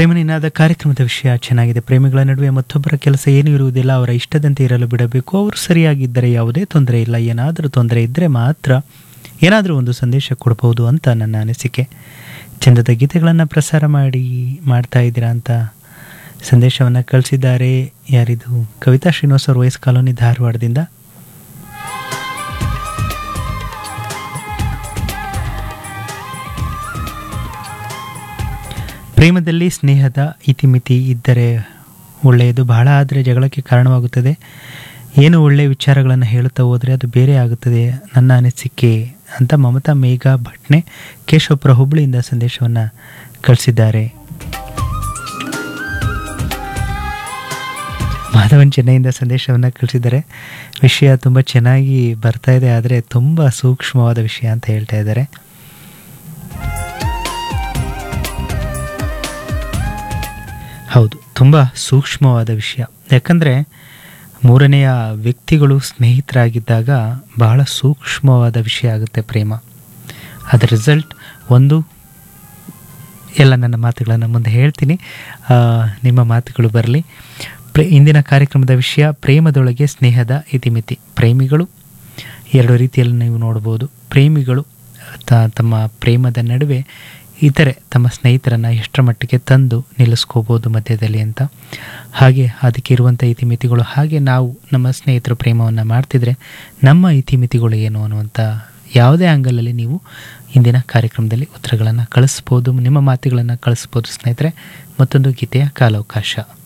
ಪ್ರೇಮನಿನಾದ ಕಾರ್ಯಕ್ರಮದ ವಿಷಯ ಚೆನ್ನಾಗಿದೆ ಪ್ರೇಮಿಗಳ ನಡುವೆ ಮತ್ತೊಬ್ಬರ ಕೆಲಸ ಏನೂ ಇರುವುದಿಲ್ಲ ಅವರ ಇಷ್ಟದಂತೆ ಇರಲು ಬಿಡಬೇಕು ಅವರು ಸರಿಯಾಗಿದ್ದರೆ ಯಾವುದೇ ತೊಂದರೆ ಇಲ್ಲ ಏನಾದರೂ ತೊಂದರೆ ಇದ್ದರೆ ಮಾತ್ರ ಏನಾದರೂ ಒಂದು ಸಂದೇಶ ಕೊಡಬಹುದು ಅಂತ ನನ್ನ ಅನಿಸಿಕೆ ಚಂದದ ಗೀತೆಗಳನ್ನು ಪ್ರಸಾರ ಮಾಡಿ ಮಾಡ್ತಾ ಇದ್ದೀರಾ ಅಂತ ಸಂದೇಶವನ್ನು ಕಳಿಸಿದ್ದಾರೆ ಯಾರಿದು ಕವಿತಾ ಶ್ರೀನಿವಾಸ್ ಅವರು ವಯಸ್ ಕಾಲೋನಿ ಧಾರವಾಡದಿಂದ ಪ್ರೇಮದಲ್ಲಿ ಸ್ನೇಹದ ಇತಿಮಿತಿ ಇದ್ದರೆ ಒಳ್ಳೆಯದು ಬಹಳ ಆದರೆ ಜಗಳಕ್ಕೆ ಕಾರಣವಾಗುತ್ತದೆ ಏನು ಒಳ್ಳೆಯ ವಿಚಾರಗಳನ್ನು ಹೇಳುತ್ತಾ ಹೋದರೆ ಅದು ಬೇರೆ ಆಗುತ್ತದೆ ನನ್ನ ಅನಿಸಿಕೆ ಅಂತ ಮಮತಾ ಮೇಘ ಭಟ್ನೆ ಕೇಶವಪುರ ಹುಬ್ಬಳ್ಳಿಯಿಂದ ಸಂದೇಶವನ್ನು ಕಳಿಸಿದ್ದಾರೆ ಮಾಧವನ್ ಚೆನ್ನೈಯಿಂದ ಸಂದೇಶವನ್ನು ಕಳಿಸಿದ್ದಾರೆ ವಿಷಯ ತುಂಬ ಚೆನ್ನಾಗಿ ಬರ್ತಾ ಇದೆ ಆದರೆ ತುಂಬ ಸೂಕ್ಷ್ಮವಾದ ವಿಷಯ ಅಂತ ಹೇಳ್ತಾ ಇದ್ದಾರೆ ಹೌದು ತುಂಬ ಸೂಕ್ಷ್ಮವಾದ ವಿಷಯ ಯಾಕಂದರೆ ಮೂರನೆಯ ವ್ಯಕ್ತಿಗಳು ಸ್ನೇಹಿತರಾಗಿದ್ದಾಗ ಬಹಳ ಸೂಕ್ಷ್ಮವಾದ ವಿಷಯ ಆಗುತ್ತೆ ಪ್ರೇಮ ಅದರ ರಿಸಲ್ಟ್ ಒಂದು ಎಲ್ಲ ನನ್ನ ಮಾತುಗಳನ್ನು ಮುಂದೆ ಹೇಳ್ತೀನಿ ಆ, ನಿಮ್ಮ ಮಾತುಗಳು ಬರಲಿ ಪ್ರೇ ಇಂದಿನ ಕಾರ್ಯಕ್ರಮದ ವಿಷಯ ಪ್ರೇಮದೊಳಗೆ ಸ್ನೇಹದ ಇತಿಮಿತಿ ಪ್ರೇಮಿಗಳು ಎರಡು ರೀತಿಯಲ್ಲಿ ನೀವು ನೋಡ್ಬೋದು ಪ್ರೇಮಿಗಳು ತ ತಮ್ಮ ಪ್ರೇಮದ ನಡುವೆ ಇತರೆ ತಮ್ಮ ಸ್ನೇಹಿತರನ್ನು ಎಷ್ಟರ ಮಟ್ಟಿಗೆ ತಂದು ನಿಲ್ಲಿಸ್ಕೋಬೋದು ಮಧ್ಯದಲ್ಲಿ ಅಂತ ಹಾಗೆ ಅದಕ್ಕೆ ಇರುವಂಥ ಇತಿಮಿತಿಗಳು ಹಾಗೆ ನಾವು ನಮ್ಮ ಸ್ನೇಹಿತರು ಪ್ರೇಮವನ್ನು ಮಾಡ್ತಿದ್ರೆ ನಮ್ಮ ಇತಿಮಿತಿಗಳು ಏನು ಅನ್ನುವಂಥ ಯಾವುದೇ ಆ್ಯಂಗಲಲ್ಲಿ ನೀವು ಇಂದಿನ ಕಾರ್ಯಕ್ರಮದಲ್ಲಿ ಉತ್ತರಗಳನ್ನು ಕಳಿಸ್ಬೋದು ನಿಮ್ಮ ಮಾತುಗಳನ್ನು ಕಳಿಸ್ಬೋದು ಸ್ನೇಹಿತರೆ ಮತ್ತೊಂದು ಗೀತೆಯ ಕಾಲಾವಕಾಶ